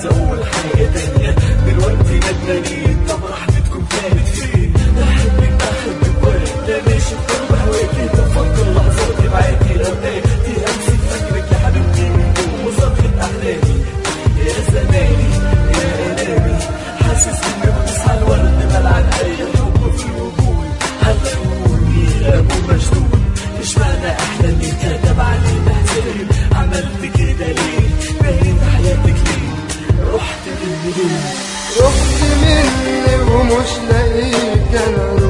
اقول حاجة تانية دلوقتي ندمانين طب رحمتكم كانت فين بحبك بحبك ولا ماشي بقلب هواكي بفكر لحظاتي معاكي لو تاهتي همسك فاكرك يا حبيبتي من جوه صرخة احلامي يا زماني يا انامي حاسس اني بتصحى الورد بلعن اي حب في الوجود هتقولي غاب ومجنون مش معنى احلامي كتب عليه محزن عملت كده ليه بقيت حياتك ليه رحت مني ليه رحت مني ومش لاقيك انا